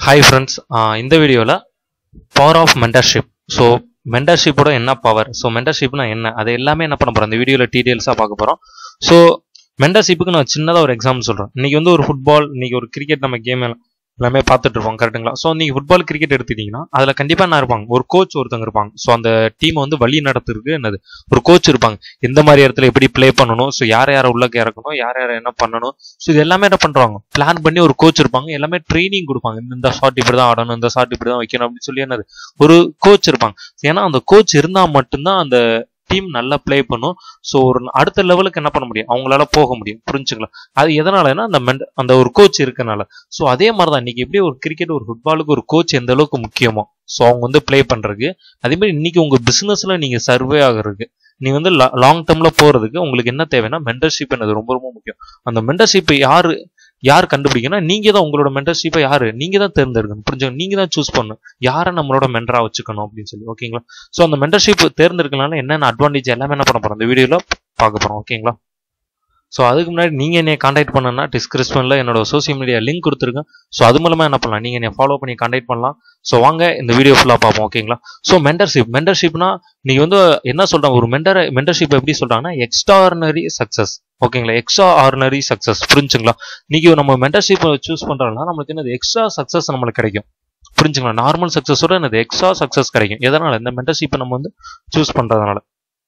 hi friends இந்த வீடியோவில் power of mentorship so மென்டர்ஷிப்போட என்ன பவர் ஸோ மென்டர்ஷிப்னா என்ன அது எல்லாமே என்ன பண்ண போகிறோம் இந்த வீடியோவில் டீட்டெயில்ஸாக பார்க்க போகிறோம் ஸோ மென்டர்ஷிப்புக்கு நான் சின்னதாக ஒரு எக்ஸாம்பிள் சொல்கிறேன் இன்னைக்கு வந்து ஒரு ஃபுட்பால் இன்னைக்கு ஒரு கிரிக்கெட் நம்ம கேம் எல்லாமே பார்த்துட்டு இருப்போம் கரெக்ட்டுங்களா ஸோ நீங்கள் ஃபுட்பால் கிரிக்கெட் எடுத்துக்கிட்டிங்கன்னா அதில் கண்டிப்பாக என்ன இருப்பாங்க ஒரு கோச் ஒருத்தங்க இருப்பாங்க ஸோ அந்த டீமை வந்து வழி நடத்துறதுக்கு என்னது ஒரு கோச் இருப்பாங்க எந்த மாதிரி இடத்துல எப்படி ப்ளே பண்ணணும் ஸோ யார் யாரை உள்ளக்க இறக்கணும் யார் யாரை என்ன பண்ணணும் ஸோ இது எல்லாமே என்ன பண்ணுறாங்க பிளான் பண்ணி ஒரு கோச் இருப்பாங்க எல்லாமே ட்ரைனிங் கொடுப்பாங்க இந்த- இந்த ஷாட் இப்படி தான் ஆடணும் இந்த ஷாட் இப்படி தான் வைக்கணும் அப்படின்னு சொல்லி என்னது ஒரு கோச் இருப்பாங்க ஏன்னா அந்த கோச் இருந்தால் மட்டும்தான் அந்த டீம் நல்லா ப்ளே பண்ணும் ஸோ ஒரு அடுத்த லெவலுக்கு என்ன பண்ண முடியும் அவங்களால போக முடியும் புரிஞ்சுங்களா அது எதனாலனா அந்த மென்ட அந்த ஒரு கோச் இருக்கனால ஸோ அதே மாதிரி தான் இன்னைக்கு எப்படி ஒரு கிரிக்கெட் ஒரு ஃபுட்பாலுக்கு ஒரு கோச் எந்த அளவுக்கு முக்கியமோ ஸோ அவங்க வந்து ப்ளே பண்றதுக்கு அதே மாதிரி இன்னைக்கு உங்க பிசினஸ்ல நீங்க சர்வே ஆகுறதுக்கு நீங்க வந்து லாங் டேர்ம்ல போறதுக்கு உங்களுக்கு என்ன தேவைன்னா மென்டர்ஷிப் என்னது ரொம்ப ரொம்ப முக்கியம் அந்த மென்டர்ஷிப்பை யாரு யார் கண்டுபிடிக்கணும் நீங்க தான் உங்களோட மென்டர்ஷிப்பை யாரு நீங்க தான் தேர்ந்தெடுக்கணும் புரிஞ்சுங்க நீங்க தான் சூஸ் பண்ணணும் யாரை நம்மளோட மென்டரா வச்சுக்கணும் அப்படின்னு சொல்லி ஓகேங்களா ஸோ அந்த மென்டர்ஷிப் தேர்ந்தெடுக்கனால என்னென்ன அட்வான்டேஜ் எல்லாமே என்ன பண்ண போறோம் இந்த வீடியோல பார்க்க போறோம் ஓகேங்களா ஸோ அதுக்கு முன்னாடி நீங்கள் என்னை காண்டாக்ட் பண்ணனா டிஸ்கிரிப்ஷனில் என்னோட சோஷியல் மீடியா லிங்க் கொடுத்துருக்கேன் ஸோ அது மூலமாக என்ன பண்ணலாம் நீங்கள் என்னை ஃபாலோ பண்ணி காண்டாக்ட் பண்ணலாம் ஸோ வாங்க இந்த வீடியோ ஃபுல்லாக பார்ப்போம் ஓகேங்களா ஸோ மென்டர்ஷிப் மென்டர்ஷிப்னா நீங்கள் வந்து என்ன சொல்கிறாங்க ஒரு மென்டர் மென்டர்ஷிப் எப்படி சொல்கிறாங்கன்னா எக்ஸ்ட்ரானரி சக்ஸஸ் ஓகேங்களா எக்ஸ்ட்ரா ஆர்டினரி சக்ஸஸ் புரிஞ்சுங்களா நீங்கள் நம்ம மென்டர்ஷிப் சூஸ் பண்ணுறோம்னா நம்மளுக்கு என்னது எக்ஸ்ட்ரா சக்ஸஸ் நம்மளுக்கு கிடைக்கும் புரிஞ்சுங்களா நார்மல் சக்ஸஸோட என்னது எக்ஸ்ட்ரா சக்ஸஸ் கிடைக்கும் எதனால இந்த மென்டர்ஷிப்பை நம்ம வந்து சூஸ் பண்ணுறதுனால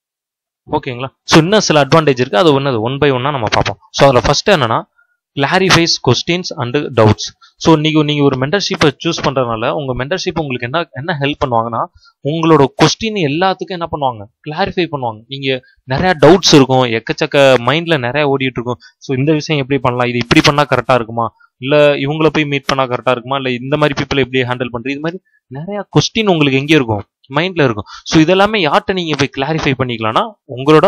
ஓகேங்களா ஸோ இன்னும் சில அட்வான்டேஜ் இருக்குது அது ஒன்று ஒன் பை ஒன்னாக நம்ம பார்ப்போம் ஸோ அதில் ஃபர்ஸ்ட் என்னன்னா clarifies questions and doubts so நீங்கள் நீங்கள் ஒரு மென்டர்ஷிப்பை சூஸ் பண்ணுறதுனால உங்கள் மென்டர்ஷிப் உங்களுக்கு என்ன என்ன ஹெல்ப் பண்ணுவாங்கன்னா உங்களோட கொஸ்டின் எல்லாத்துக்கும் என்ன பண்ணுவாங்க கிளாரிஃபை பண்ணுவாங்க நீங்கள் நிறைய டவுட்ஸ் இருக்கும் எக்கச்சக்க மைண்டில் நிறைய ஓடிட்டு இருக்கும் ஸோ இந்த விஷயம் எப்படி பண்ணலாம் இது இப்படி பண்ணால் கரெக்டாக இருக்குமா இல்லை இவங்கள போய் மீட் பண்ணால் கரெக்டாக இருக்குமா இல்லை இந்த மாதிரி பீப்புளை எப்படி ஹேண்டில் பண்ணுறது இது மாதிரி நிறைய கொஸ்டின் உங்களுக்கு எங்கே இருக்கும் மைண்டில் இருக்கும் ஸோ இதெல்லாமே யார்கிட்ட நீங்கள் போய் கிளாரிஃபை பண்ணிக்கலாம்னா உங்களோட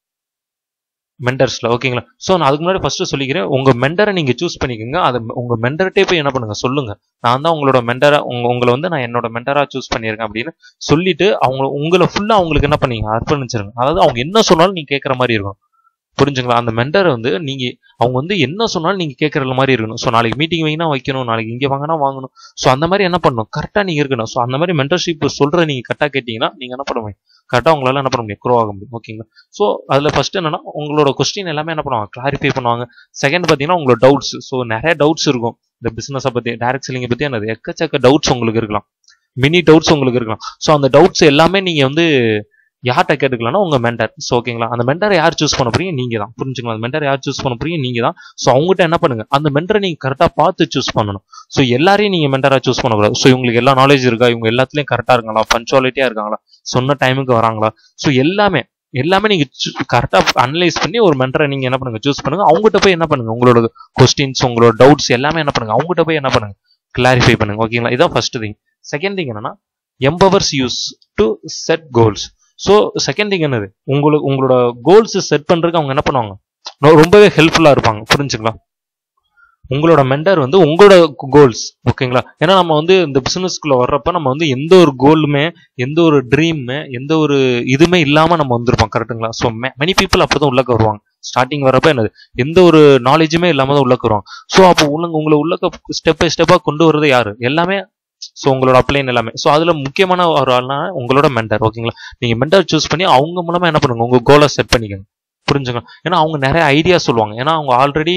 மென்டர்ஸ்ல ஓகேங்களா ஸோ நான் அதுக்கு முன்னாடி ஃபர்ஸ்ட் சொல்லிக்கிறேன் உங்க மென்டரை நீங்க சூஸ் பண்ணிக்கோங்க அதை உங்க மென்டர்கிட்டே போய் என்ன பண்ணுங்க சொல்லுங்க நான் தான் உங்களோட மென்டரா உங்க உங்களை வந்து நான் என்னோட மென்டரா சூஸ் பண்ணியிருக்கேன் அப்படின்னு சொல்லிட்டு அவங்க உங்களை ஃபுல்லா அவங்களுக்கு என்ன பண்ணீங்க அர்ப்பணிச்சிருங்க அதாவது அவங்க என்ன சொன்னாலும் நீங்க கேட்குற மாதிரி இருக்கும் புரிஞ்சுங்களா அந்த மென்டரை வந்து நீங்க அவங்க வந்து என்ன சொன்னாலும் நீங்க கேட்கற மாதிரி இருக்கணும் ஸோ நாளைக்கு மீட்டிங் வைங்கன்னா வைக்கணும் நாளைக்கு இங்க வாங்கினா வாங்கணும் ஸோ அந்த மாதிரி என்ன பண்ணணும் கரெக்டா நீங்க இருக்கணும் ஸோ அந்த மாதிரி மென்டர்ஷிப் சொல்ற நீங்க கரெக்டா கேட்டீங்கன்னா நீங்க என்ன பண்ண முடியும் கரெக்டா உங்களால என்ன பண்ண முடியும் க்ரோ ஆக முடியும் ஓகேங்களா ஸோ அதில் ஃபர்ஸ்ட் என்னன்னா உங்களோட கொஸ்டின் எல்லாமே என்ன பண்ணுவாங்க கிளாரிஃபை பண்ணுவாங்க செகண்ட் பார்த்தீங்கன்னா உங்களோட டவுட்ஸ் ஸோ நிறைய டவுட்ஸ் இருக்கும் இந்த பிசினஸை பத்தி டைரக்ட் செல்லிங்கை பத்தி என்னது எக்கச்சக்க டவுட்ஸ் உங்களுக்கு இருக்கலாம் மினி டவுட்ஸ் உங்களுக்கு இருக்கலாம் ஸோ அந்த டவுட்ஸ் எல்லாமே நீங்க வந்து யார்கிட்ட கேட்டுக்கலாம்னா உங்க மென்டர் ஸோ ஓகேங்களா அந்த மென்டரை யார் சூஸ் பண்ண போறீங்க நீங்க தான் புரிஞ்சுக்கலாம் அந்த மென்டர் யார் சூஸ் பண்ண போறீங்க நீங்க தான் ஸோ அவங்ககிட்ட என்ன பண்ணுங்க அந்த மென்டரை நீங்க கரெக்டாக பார்த்து சூஸ் பண்ணணும் ஸோ எல்லாரையும் நீங்க மென்டரா சூஸ் பண்ணக்கூடாது ஸோ இவங்களுக்கு எல்லா நாலேஜ் இருக்கா இவங்க எல்லாத்துலயும் கரெக்டா இருக்காங்களா பஞ்சுவாலிட்டியா இருக்காங்களா சொன்ன டைமுக்கு வராங்களா ஸோ எல்லாமே எல்லாமே நீங்க கரெக்டா அனலைஸ் பண்ணி ஒரு மென்டரை நீங்க என்ன பண்ணுங்க சூஸ் பண்ணுங்க அவங்ககிட்ட போய் என்ன பண்ணுங்க உங்களோட கொஸ்டின்ஸ் உங்களோட டவுட்ஸ் எல்லாமே என்ன பண்ணுங்க அவங்ககிட்ட போய் என்ன பண்ணுங்க கிளாரிஃபை பண்ணுங்க ஓகேங்களா இதான் ஃபர்ஸ்ட் திங் செகண்ட் திங் என்னன்னா empowers you to set goals so second thing என்னது உங்களுக்கு உங்களோட கோல்ஸ் செட் பண்றதுக்கு அவங்க என்ன பண்ணுவாங்க ரொ- ரொம்பவே ஹெல்ப்ஃபுல்லா இருப்பாங்க புரிஞ்சுங்களா உங்களோட மென்டர் வந்து உங்களோட கோல்ஸ் ஓகேங்களா ஏன்னா நம்ம வந்து இந்த பிசினஸ்க்குள்ள வர்றப்ப நம்ம வந்து எந்த ஒரு கோலுமே எந்த ஒரு ட்ரீமுமே எந்த ஒரு இதுவுமே இல்லாம நம்ம வந்திருப்போம் கரெக்ட்டுங்களா ஸோ மெனி பீப்புள் அப்படிதான் உள்ளக்க வருவாங்க ஸ்டார்டிங் வரப்ப என்னது எந்த ஒரு நாலேஜுமே இல்லாம தான் உள்ளக்க வருவாங்க ஸோ அப்போ உள்ள உங்களை உள்ளக்க ஸ்டெப் பை ஸ்டெப்பா கொண்டு வர்றது யாரு எல்லாமே ஸோ உங்களோட அப்ளைன் எல்லாமே ஸோ அதுல முக்கியமான ஒரு ஆள்னா உங்களோட மென்டர் ஓகேங்களா நீங்க மென்டர் சூஸ் பண்ணி அவங்க மூலமா என்ன பண்ணுங்க உங்க கோலை செட் பண்ணிக்கோங்க புரிஞ்சுங்க ஏன்னா அவங்க நிறைய ஐடியா சொல்லுவாங்க ஏன்னா அவங்க ஆல்ரெடி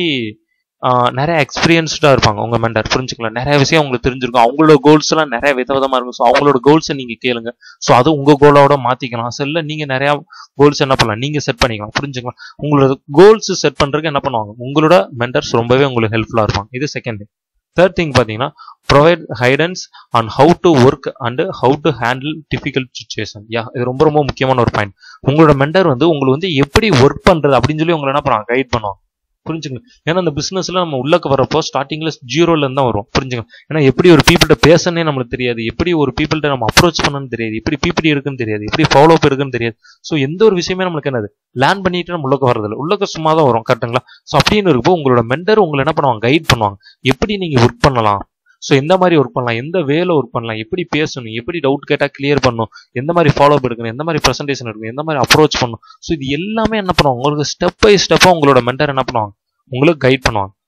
நிறைய எக்ஸ்பீரியன்ஸ்டா இருப்பாங்க உங்க மென்டர் புரிஞ்சுக்கலாம் நிறைய விஷயம் உங்களுக்கு தெரிஞ்சிருக்கும் அவங்களோட கோல்ஸ் எல்லாம் நிறைய விதவிதமா இருக்கும் ஸோ அவங்களோட கோல்ஸை நீங்க கேளுங்க ஸோ அது உங்க கோலோட மாத்திக்கலாம் ஸோ இல்லை நீங்க நிறைய கோல்ஸ் என்ன பண்ணலாம் நீங்க செட் பண்ணிக்கலாம் புரிஞ்சுக்கலாம் உங்களோட கோல்ஸ் செட் பண்றதுக்கு என்ன பண்ணுவாங்க உங்களோட மென்டர்ஸ் ரொம்பவே உங்களுக்கு ஹெல்ப்ஃபுல்லா இருப்பாங்க இது செகண்ட் திங் தேர்ட் திங் பார்த்தீங்கன்னா provide guidance on how to work and how to handle difficult situation yeah இது ரொம்ப ரொம்ப முக்கியமான ஒரு பாயிண்ட் உங்களோட மென்டர் வந்து உங்களுக்கு வந்து எப்படி ஒர்க் பண்றது அப்படின்னு சொல்லி உங்களை என்ன பண்ணுவாங்க கைட் பண்ணுவாங்க புரிஞ்சுங்க ஏன்னா அந்த பிசினஸ்ல நம்ம உள்ளக்க வரப்போ ஸ்டார்டிங்ல ஜீரோல இருந்து தான் வரும் புரிஞ்சுங்க ஏன்னா எப்படி ஒரு பீப்புள்கிட்ட பேசனே நம்மளுக்கு தெரியாது எப்படி ஒரு பீப்புள்கிட்ட நம்ம அப்ரோச் பண்ணணும்னு தெரியாது எப்படி பிபிடி இருக்குன்னு தெரியாது எப்படி ஃபாலோ அப் இருக்குன்னு தெரியாது ஸோ எந்த ஒரு விஷயமே நம்மளுக்கு என்னது லேர்ன் பண்ணிட்டு நம்ம உள்ளக்க வரதில்ல உள்ளக்க சும்மா தான் வரும் கரெக்ட்டுங்களா ஸோ அப்படின்னு இருக்கப்போ உங்களோட மென்டர் உங்களை என்ன பண்ணுவாங்க கைட் பண்ணுவாங்க எப்படி நீங்க ஒர்க் பண்ணலாம் ஸோ எந்த மாதிரி ஒர்க் பண்ணலாம் எந்த வேல ஒர்க் பண்ணலாம் எப்படி பேசணும் எப்படி டவுட் கேட்டால் கிளியர் பண்ணணும் எந்த மாதிரி ஃபாலோ அப் எடுக்கணும் எந்த மாதிரி ப்ரெசன்டேஷன் எடுக்கணும் எந்த மாதிரி அப்ரோச் பண்ணணும் ஸோ இது எல்லாமே என்ன பண்ணுவாங்க உங்களுக்கு ஸ்டெப் பை ஸ்டெப்பாக உங்களோட மென்டர் என்ன பண்ணுவாங்க உங்களுக்கு கைட் பண்ணுவாங்க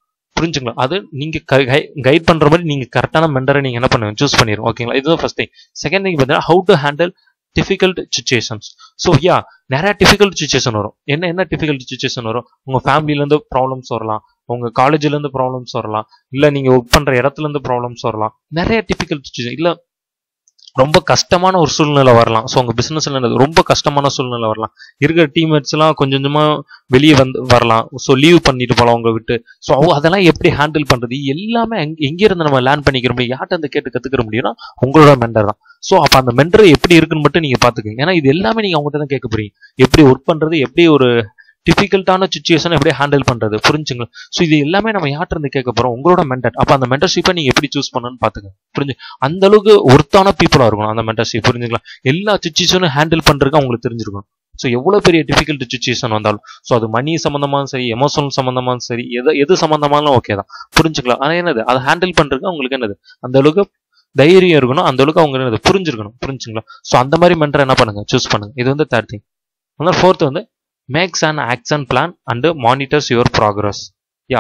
புரிஞ்சுங்களா அது நீங்க கைட் பண்ற மாதிரி நீங்க கரெக்டான மெண்டரை நீங்க என்ன பண்ணுங்க சூஸ் பண்ணிருங்க ஓகேங்களா இதுதான் ஃபர்ஸ்ட் திங் செகண்ட் திங் பார்த்தீங்கன்னா how to handle difficult situations so yeah நிறைய டிஃபிகல்ட் சுச்சுவேஷன் வரும் என்ன என்ன டிஃபிகல்ட் சுச்சுவேஷன் வரும் உங்க ஃபேமிலில இருந்து ப்ராப்ளம்ஸ் வரலாம் உங்க காலேஜ்ல இருந்து ப்ராப்ளம்ஸ் வரலாம் இல்ல நீங்க ஒர்க் பண்ற இடத்துல இருந்து ப்ராப்ளம்ஸ் வரலாம் நிறைய டிஃபிகல்ட் சுச்சுவேஷன் இல்ல ரொம்ப கஷ்டமான ஒரு சூழ்நிலை வரலாம் ஸோ உங்க பிசினஸ்ல ரொம்ப கஷ்டமான சூழ்நிலை வரலாம் இருக்கிற டீம்மேட்ஸ் எல்லாம் கொஞ்சம் கொஞ்சமா வெளியே வந்து வரலாம் ஸோ லீவ் பண்ணிட்டு போகலாம் உங்க விட்டு ஸோ அதெல்லாம் எப்படி ஹேண்டில் பண்றது எல்லாமே எங்க- எங்க இருந்து நம்ம லேர்ன் பண்ணிக்கிற முடியும் யார்கிட்ட இருந்து கேட்டு கத்துக்கிற முடியும்னா உங்களோட மெண்டர் தான் ஸோ அப்ப அந்த மெண்டர் எப்படி இருக்குன்னு மட்டும் நீங்க பாத்துக்கோங்க ஏன்னா இது எல்லாமே நீங்க அவங்ககிட்ட தான் கேட்க போறீங்க எப்படி ஒர்க் பண்றது எப்படி ஒரு டிஃபிகல்ட்டான சுச்சுவேஷன் எப்படி ஹேண்டில் பண்றது புரிஞ்சுங்களா ஸோ இது எல்லாமே நம்ம யார்கிட்ட இருந்து கேட்க போறோம் உங்களோட மென்டர் அப்ப அந்த மென்டர்ஷிப்பை நீங்க எப்படி சூஸ் பண்ணணும்னு பாத்துங்க புரிஞ்சு அந்த அளவுக்கு ஒருத்தான பீப்புளா இருக்கணும் அந்த மென்டர்ஷிப் புரிஞ்சுங்களா எல்லா சுச்சுவேஷனும் ஹேண்டில் பண்றதுக்கு அவங்களுக்கு தெரிஞ்சிருக்கும் ஸோ எவ்வளவு பெரிய டிஃபிகல்ட் சுச்சுவேஷன் வந்தாலும் ஸோ அது மணி சம்பந்தமாலும் சரி எமோஷனல் சம்பந்தமாலும் சரி எது எது சம்பந்தமாலும் ஓகே தான் புரிஞ்சுக்கலாம் ஆனா என்னது அதை ஹேண்டில் பண்றதுக்கு அவங்களுக்கு என்னது அந்த அளவுக்கு தைரியம் இருக்கணும் அந்த அளவுக்கு அவங்க என்னது புரிஞ்சிருக்கணும் புரிஞ்சுங்களா ஸோ அந்த மாதிரி மென்டர் என்ன பண்ணுங்க சூஸ் பண்ணுங்க இது வந்து தேர்ட் திங் அதான் ஃபோர்த் வந்து makes and action plan and monitors your progress yeah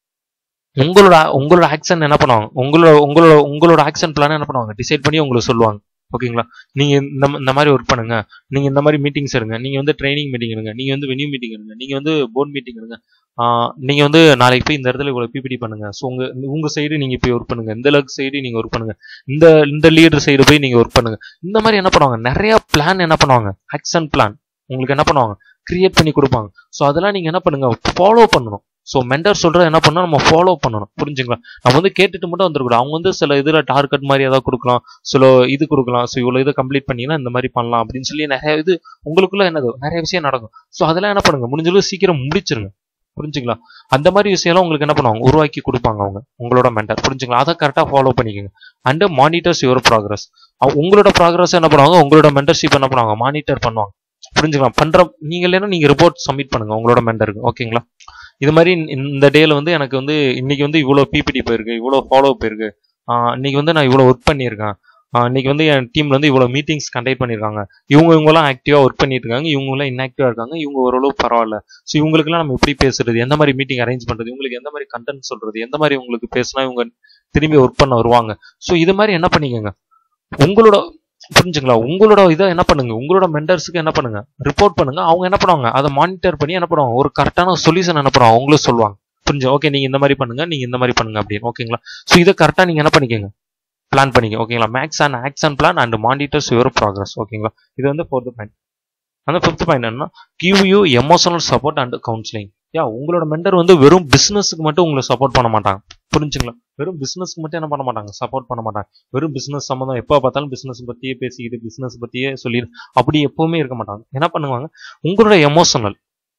உங்களோட உங்களோட ஆக்ஷன் என்ன பண்ணுவாங்க உங்களோட உங்களோட உங்களோட ஆக்ஷன் பிளான் என்ன பண்ணுவாங்க டிசைட் பண்ணி உங்களுக்கு சொல்லுவாங்க ஓகேங்களா நீங்க இந்த இந்த மாதிரி ஒர்க் பண்ணுங்க நீங்க இந்த மாதிரி மீட்டிங்ஸ் எடுங்க நீங்க வந்து ட்ரைனிங் மீட்டிங் எடுங்க நீங்க வந்து வெனியூ மீட்டிங் எடுங்க நீங்க வந்து போர்ட் மீட்டிங் எடுங்க ஆஹ் நீங்க வந்து நாளைக்கு போய் இந்த இடத்துல இவ்வளவு பிபிடி பண்ணுங்க ஸோ உங்க உங்க சைடு நீங்க போய் ஒர்க் பண்ணுங்க இந்த லக் சைடு நீங்க ஒர்க் பண்ணுங்க இந்த இந்த லீடர் சைடு போய் நீங்க ஒர்க் பண்ணுங்க இந்த மாதிரி என்ன பண்ணுவாங்க நிறைய பிளான் என்ன பண்ணுவாங்க ஆக்ஷன் பிளான் உங்களுக்கு என்ன பண்ணுவாங்க கிரியேட் பண்ணி கொடுப்பாங்க ஸோ அதெல்லாம் நீங்க என்ன பண்ணுங்க ஃபாலோ பண்ணணும் ஸோ மென்டர் சொல்றது என்ன பண்ணணும் நம்ம ஃபாலோ பண்ணணும் புரிஞ்சுங்களா நம்ம வந்து கேட்டுட்டு மட்டும் வந்துருக்கூடாது அவங்க வந்து சில இதுல டார்கெட் மாதிரி ஏதாவது கொடுக்கலாம் சில இது கொடுக்கலாம் ஸோ இவ்வளவு இதை கம்ப்ளீட் பண்ணீங்கன்னா இந்த மாதிரி பண்ணலாம் அப்படின்னு சொல்லி நிறைய இது உங்களுக்குள்ள என்னது நிறைய விஷயம் நடக்கும் ஸோ அதெல்லாம் என்ன பண்ணுங்க முடிஞ்ச அளவு சீக்கிரம் முடிச்சிருங்க புரிஞ்சுங்களா அந்த மாதிரி விஷயம்லாம் உங்களுக்கு என்ன பண்ணுவாங்க உருவாக்கி கொடுப்பாங்க அவங்க உங்களோட மென்டர் புரிஞ்சுங்களா அதை கரெக்டாக ஃபாலோ பண்ணிக்கோங்க அண்ட் மானிட்டர்ஸ் யுவர் ப்ராக்ரஸ் உங்களோட ப்ராக்ரஸ் என்ன பண்ணுவாங்க உங்களோட மென்டர்ஷிப் என்ன பண்ணுவாங்க மானிட்டர் பண்ணுவாங்க புரிஞ்சுக்கலாம் பண்ற நீங்க இல்லைன்னா நீங்க ரிப்போர்ட் சப்மிட் பண்ணுங்க உங்களோட மென்டருக்கு ஓகேங்களா இது மாதிரி இந்த டேல வந்து எனக்கு வந்து இன்னைக்கு வந்து இவ்வளோ பிபிடி போயிருக்கு இவ்வளோ ஃபாலோ போயிருக்கு ஆஹ் இன்னைக்கு வந்து நான் இவ்வளோ ஒர்க் பண்ணியிருக்கேன் ஆஹ் இன்னைக்கு வந்து என் டீம்ல வந்து இவ்வளோ மீட்டிங்ஸ் கண்டக்ட் பண்ணியிருக்காங்க இவங்க இவங்கலாம் ஆக்டிவா ஒர்க் பண்ணிட்டு இருக்காங்க இவங்கலாம் இன்ஆக்டிவா இருக்காங்க இவங்க ஓரளவு பரவாயில்ல ஸோ இவங்களுக்குலாம் நம்ம எப்படி பேசுறது எந்த மாதிரி மீட்டிங் அரேஞ்ச் பண்றது இவங்களுக்கு எந்த மாதிரி கண்டென்ட் சொல்றது எந்த மாதிரி உங்களுக்கு பேசினா இவங்க திரும்பி ஒர்க் பண்ண வருவாங்க ஸோ இது மாதிரி என்ன பண்ணிக்கோங்க உங்களோட புரிஞ்சுங்களா உங்களோட இதை என்ன பண்ணுங்க உங்களோட மென்டர்ஸுக்கு என்ன பண்ணுங்க ரிப்போர்ட் பண்ணுங்க அவங்க என்ன பண்ணுவாங்க அதை மானிட்டர் பண்ணி என்ன பண்ணுவாங்க ஒரு கரெக்டான சொல்யூஷன் என்ன பண்ணுவாங்க அவங்களும் சொல்லுவாங்க புரிஞ்சு ஓகே நீங்க இந்த மாதிரி பண்ணுங்க நீங்க இந்த மாதிரி பண்ணுங்க அப்படின்னு ஓகேங்களா ஸோ இதை கரெக்டாக நீங்க என்ன பண்ணிக்கோங்க பிளான் பண்ணிக்க ஓகேங்களா makes and action plan and monitors your progress ஓகேங்களா இது வந்து ஃபோர்த் பாயிண்ட் அந்த ஃபிஃப்த் பாயிண்ட் என்னன்னா give you emotional support and counselling yeah உங்களோட மென்டர் வந்து வெறும் பிசினஸ்க்கு மட்டும் உங்களை சப்போர்ட் பண்ண மாட்டாங்க புரிஞ்சுங்களா வெறும் பிசினஸ்க்கு மட்டும் என்ன பண்ண மாட்டாங்க சப்போர்ட் பண்ண மாட்டாங்க வெறும் பிசினஸ் சம்மந்தம் எப்போ பார்த்தாலும் பிசினஸ் பத்தியே பேசிக்கிட்டு பிசினஸ் பத்தியே சொல்லிடு அப்படி எப்பவுமே இருக்க மாட்டாங்க என்ன பண்ணுவாங்க உங்களோட எமோஷனல்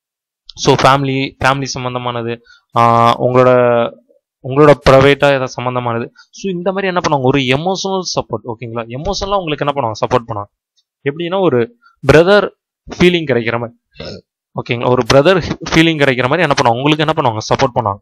ஸோ ஃபேமிலி ஃபேமிலி சம்மந்தமானது ஆஹ் உங்களோட உங்களோட ப்ரைவேட்டா ஏதாவது சம்மந்தமானது ஸோ இந்த மாதிரி என்ன பண்ணுவாங்க ஒரு எமோஷனல் சப்போர்ட் ஓகேங்களா எமோஷனலாக உங்களுக்கு என்ன பண்ணுவாங்க சப்போர்ட் பண்ணுவாங்க எப்படின்னா ஒரு பிரதர் ஃபீலிங் கிடைக்கிற மாதிரி ஓகேங்களா ஒரு பிரதர் ஃபீலிங் கிடைக்கிற மாதிரி என்ன பண்ணுவாங்க உங்களுக்கு என்ன பண்ணுவாங்க சப்போர்ட் பண்ணுவாங்க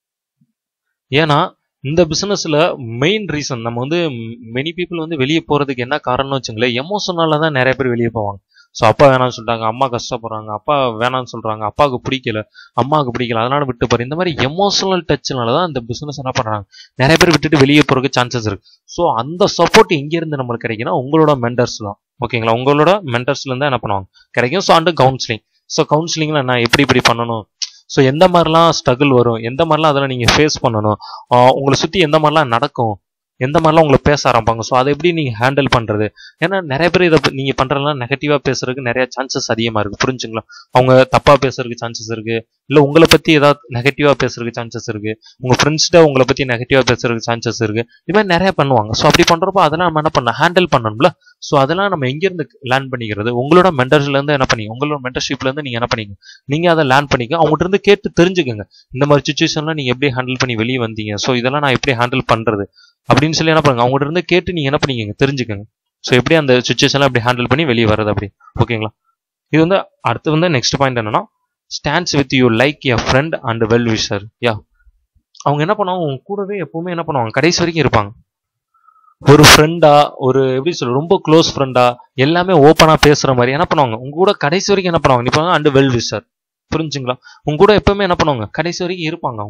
ஏன்னா இந்த பிசினஸ்ல மெயின் ரீசன் நம்ம வந்து மெனி பீப்புள் வந்து வெளியே போறதுக்கு என்ன காரணம்னு வச்சுங்களேன் எமோஷனலாக தான் நிறைய பேர் வெளியே போவாங்க ஸோ அப்பா வேணாம்னு சொல்லிட்டாங்க அம்மா கஷ்டப்படுறாங்க அப்பா வேணாம்னு சொல்றாங்க அப்பாவுக்கு பிடிக்கல அம்மாவுக்கு பிடிக்கல அதனால விட்டு போற இந்த மாதிரி எமோஷனல் டச்னால தான் இந்த பிசினஸ் என்ன பண்றாங்க நிறைய பேர் விட்டுட்டு வெளியே போறதுக்கு சான்சஸ் இருக்கு ஸோ அந்த சப்போர்ட் எங்க இருந்து நம்மளுக்கு கிடைக்குன்னா உங்களோட மென்டர்ஸ் தான் ஓகேங்களா உங்களோட மென்டர்ஸ்ல இருந்தா என்ன பண்ணுவாங்க கிடைக்கும் ஸோ அண்ட் கவுன்சிலிங் ஸோ கவுன்சிலிங்ல என்ன எப்படி இப்படி பண்ணணும் ஸோ எந்த மாதிரிலாம் ஸ்ட்ரகிள் வரும் எந்த மாதிரிலாம் அதெல்லாம் நீங்கள் ஃபேஸ் பண்ணணும் ஆஹ் உங்களை சுற்றி எந்த மாதிரிலாம் நடக்கும் எந்த மாதிரிலாம் உங்களை பேச ஆரம்பிப்பாங்க ஸோ அதை எப்படி நீங்கள் ஹேண்டில் பண்ணுறது ஏன்னா நிறைய பேர் இதை நீங்கள் பண்ணுறதுலாம் நெகட்டிவாக பேசுறதுக்கு நிறைய சான்சஸ் அதிகமாக இருக்குது புரிஞ்சுங்களா அவங்க தப்பாக பேசுறதுக்கு சான்சஸ் இருக்குது இல்லை உங்களை பற்றி ஏதாவது நெகட்டிவாக பேசுறதுக்கு சான்சஸ் இருக்குது உங்கள் ஃப்ரெண்ட்ஸ்கிட்ட உங்களை பற்றி நெகட்டிவாக பேசுறதுக்கு சான்சஸ் இருக்குது இது மாதிரி நிறைய பண்ணுவாங்க ஸோ அப்படி பண்ணுறப்போ அதெல்லாம் நம்ம என்ன பண்ணலாம் ஹேண்டில் பண்ணணும்ல ஸோ அதெல்லாம் நம்ம எங்கேருந்து லேர்ன் பண்ணிக்கிறது உங்களோட மென்டர்ஸ்லேருந்து என்ன பண்ணி உங்களோட மென்டர்ஷிப்லேருந்து நீங்கள் என்ன பண்ணிங்க நீங்கள் அதை லேர்ன் பண்ணிக்க அவங்ககிட்ட இருந்து கேட்டு தெரிஞ்சுக்கோங்க இந்த மாதிரி சுச்சுவேஷன்லாம் நீங்கள் எப்படி ஹேண்டில் பண்ணி வெளியே வந்தீங்க ஸோ இதெல்லாம் நான் எப்படி ஹேண்டில் பண்ணுறது அப்படின்னு சொல்லி என்ன பண்ணுங்க அவங்ககிட்ட இருந்து கேட்டு நீங்கள் என்ன பண்ணிக்கங்க தெரிஞ்சுக்கோங்க ஸோ எப்படி அந்த சுச்சுவேஷன்லாம் எப்படி ஹேண்டில் பண்ணி வெளியே வர்றது அப்படி ஓகேங்களா இது வந்து அடுத்து வந்து நெக்ஸ்ட் பாயிண்ட் என்னன்னா stands with you like a friend and well wisher yeah அவங்க என்ன பண்ணுவாங்க உங்க கூடவே எப்பவுமே என்ன பண்ணுவாங்க கடைசி வரைக்கும் இருப்பாங்க ஒரு ஃப்ரெண்டா ஒரு எப்படி சொல்ற ரொம்ப க்ளோஸ் ஃப்ரெண்டா எல்லாமே ஓப்பனா பேசுற மாதிரி என்ன பண்ணுவாங்க உங்க கூட கடைசி வரைக்கும் என்ன பண்ணுவாங்க நிப்பாங்க அண்ட் வெல் விஷர் புரிஞ்சுங்களா உங்க கூட எப்பவுமே என்ன பண்ணுவாங்க கடைசி வரைக்கும் இருப்பாங்க அவங்க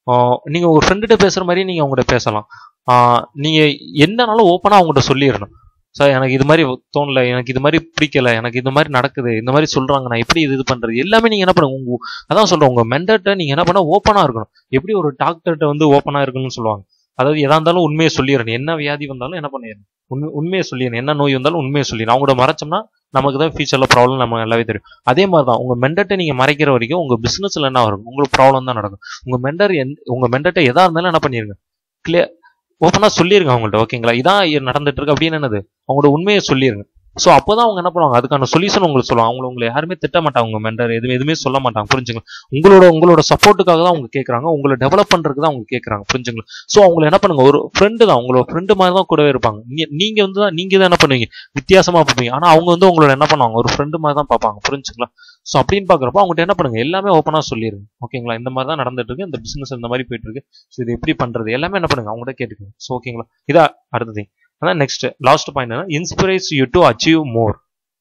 ஆஹ் நீங்க ஒரு ஃப்ரெண்டுகிட்ட பேசுற மாதிரி நீங்க அவங்ககிட்ட பேசலாம் ஆஹ் நீங்க என்னனாலும் ஓப்பனா அவங்ககிட்ட சொல்லிடணும் சார் எனக்கு இது மாதிரி தோணல எனக்கு இது மாதிரி பிடிக்கல எனக்கு இது மாதிரி நடக்குது இந்த மாதிரி சொல்றாங்க நான் எப்படி இது இது பண்றது எல்லாமே நீங்க என்ன பண்ணுங்க உங்க அதான் சொல்றேன் உங்க மென்டர்கிட்ட நீங்க என்ன பண்ண ஓப்பனா இருக்கணும் எப்படி ஒரு டாக்டர்கிட்ட வந்து ஓப்பனா இருக்கணும்னு சொல்லுவாங்க அதாவது எதா இருந்தாலும் உண்மையை சொல்லிடணும் என்ன வியாதி வந்தாலும் என்ன பண்ணிடணும் உண்மை உண்மையை சொல்லிடணும் என்ன நோய் வந்தாலும் உண்மையை சொல்லிடணும் அவங்களோட மறைச்சோம்னா நமக்கு தான் ஃபியூச்சர்ல ப்ராப்ளம் நம்ம நல்லாவே தெரியும் அதே மாதிரி தான் உங்க மென்டர்ட்ட நீங்க மறைக்கிற வரைக்கும் உங்க பிசினஸ்ல என்ன வரும் உங்களுக்கு ப்ராப்ளம் தான் நடக்கும் உங்க மென்டர் உங்க மென்டர்ட்ட எதா இருந்தாலும் என்ன பண்ணிருங்க கிளியர் ஓப்பனா சொல்லிருங்க அவங்கள்ட்ட ஓகேங்களா இதான் நடந்துட்டு இருக்கு அப்படின்னு என்னது அவங்களோட உண்மையை சொல்லிருங்க ஸோ அப்போதான் அவங்க என்ன பண்ணுவாங்க அதுக்கான சொல்யூஷன் உங்களுக்கு சொல்லுவாங்க அவங்கள உங்களை யாருமே திட்ட மாட்டாங்க உங்க மென்டர் எதுவுமே எதுவுமே சொல்ல மாட்டாங்க புரிஞ்சுங்களா உங்களோட உங்களோட சப்போர்ட்டுக்காக தான் அவங்க கேட்குறாங்க உங்களை டெவலப் பண்றதுக்கு தான் அவங்க கேட்குறாங்க புரிஞ்சுங்களா ஸோ அவங்கள என்ன பண்ணுங்க ஒரு ஃப்ரெண்டு தான் உங்களோட ஃப்ரெண்டு மாதிரி தான் கூடவே இருப்பாங்க நீ- நீங்க வந்து தான் நீங்க தான் என்ன பண்ணுவீங்க வித்தியாசமா பார்ப்பீங்க ஆனா அவங்க வந்து உங்களோட என்ன பண்ணுவாங்க ஒரு ஃப்ரெண்டு மாதிரி தான் பார்ப்பாங்க புரிஞ்சுங்களா ஸோ அப்படின்னு பார்க்குறப்போ அவங்ககிட்ட என்ன பண்ணுங்க எல்லாமே ஓப்பனா சொல்லிருங்க ஓகேங்களா இந்த மாதிரி தான் நடந்துட்டு இருக்கு இந்த பிசினஸ் இந்த மாதிரி போயிட்டு இருக்கு ஸோ இது எப்படி பண்றது எல்லாமே என்ன பண்ணுங்க அவங்ககிட்ட கேட்டுக்கோங்க ஸோ ஓகேங்களா இதா அடுத்த thing அதான் நெக்ஸ்ட் லாஸ்ட் பாயிண்ட் என்ன inspires you to achieve more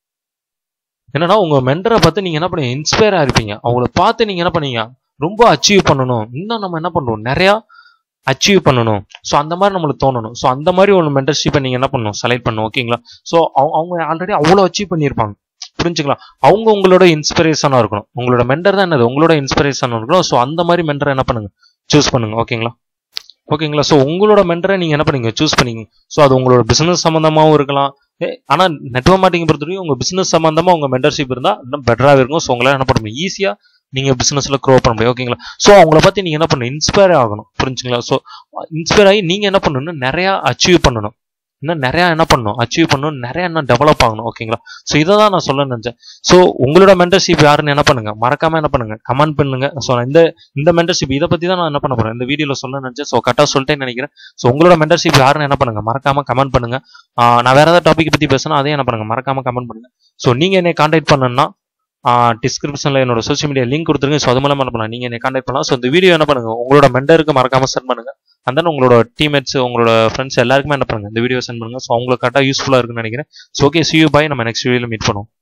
என்னன்னா உங்க மென்டரை பார்த்து நீங்க என்ன பண்ணுவீங்க இன்ஸ்பயரா இருப்பீங்க அவங்கள பார்த்து நீங்க என்ன பண்ணீங்க ரொம்ப அச்சீவ் பண்ணணும் இன்னும் நம்ம என்ன பண்றோம் நிறைய அச்சீவ் பண்ணணும் ஸோ அந்த மாதிரி நம்மளுக்கு தோணணும் ஸோ அந்த மாதிரி ஒரு மென்டர்ஷிப்பை நீங்க என்ன பண்ணணும் செலக்ட் பண்ணணும் ஓகேங்களா ஸோ அவங்க ஆல்ரெடி அவ்வளோ அச்சீவ் பண்ணியிருப்பாங்க புரிஞ்சுங்களா அவங்க உங்களோட இன்ஸ்பிரேஷனா இருக்கணும் உங்களோட மென்டர் தான் என்னது உங்களோட இன்ஸ்பிரேஷன் இருக்கணும் ஸோ அந்த மாதிரி மென்டரை என்ன பண்ணுங்க சூஸ் பண்ணுங்க ஓகேங்களா ஓகேங்களா ஸோ உங்களோட மென்டரை நீங்க என்ன பண்ணீங்க சூஸ் பண்ணீங்க ஸோ அது உங்களோட பிசினஸ் சம்மந்தமாகவும் இருக்கலாம் ஏ, ஆனா நெட்வொர்க் மார்க்கெட்டிங் பொறுத்த வரைக்கும் உங்க பிசினஸ் சம்மந்தமா உங்க மென்டர்ஷிப் இருந்தா இன்னும் பெட்டரா இருக்கும் ஸோ உங்களால என்ன பண்ண முடியும் ஈஸியா நீங்க பிசினஸ்ல க்ரோ பண்ண முடியும் ஓகேங்களா ஸோ அவங்கள பத்தி நீங்க என்ன பண்ணணும் இன்ஸ்பயர் ஆகணும் புரிஞ்சுங்களா ஸோ இன்ஸ்பயர் ஆகி நீங்க என்ன பண்ணணும் நிறைய அச்சீவ் பண்ணணும் இன்னும் நிறைய என்ன பண்ணணும் அச்சீவ் பண்ணணும் நிறைய இன்னும் டெவலப் ஆகணும் ஓகேங்களா ஸோ இதை தான் நான் சொல்ல நினைச்சேன் ஸோ உங்களோட மென்டர்ஷிப் யாருன்னு என்ன பண்ணுங்க மறக்காம என்ன பண்ணுங்க கமெண்ட் பண்ணுங்க ஸோ இந்த இந்த மென்டர்ஷிப் இதை பத்தி தான் நான் என்ன பண்ண போறேன் இந்த வீடியோல சொல்ல நினைச்சேன் ஸோ கரெக்டாக சொல்லிட்டேன்னு நினைக்கிறேன் ஸோ உங்களோட மென்டர்ஷிப் யாருன்னு என்ன பண்ணுங்க மறக்காம கமெண்ட் பண்ணுங்க ஆஹ் நான் வேற ஏதாவது டாபிக் பத்தி பேசினா அதையும் என்ன பண்ணுங்க மறக்காம கமெண்ட் பண்ணுங்க ஸோ நீங்க என்னை கான்டாக்ட் பண்ணணும்னா டிஸ்கிரிப்ஷன்ல என்னோட சோஷியல் மீடியா லிங்க் கொடுத்துருங்க ஸோ அது மூலமா என்ன பண்ணலாம் நீங்க என்னை கான்டாக்ட் பண்ணலாம் ஸோ இந்த வீடியோ என்ன பண்ணுங்க உங்களோட மெண்டருக்கு மறக்காம சென்ட் பண்ணுங்க அந்த உங்களோட டீம்மேட்ஸ் உங்களோட ஃப்ரெண்ட்ஸ் எல்லாருக்குமே என்ன பண்ணுங்க இந்த வீடியோ சென்ட் பண்ணுங்க ஸோ அவங்களுக்கு கரெக்டாக யூஸ்ஃபுல்லா இருக்குன்னு நினைக்கிறேன் so okay see you bye நம்ம நெக்ஸ்ட் வீடியோல மீட் பண்ணுவோம்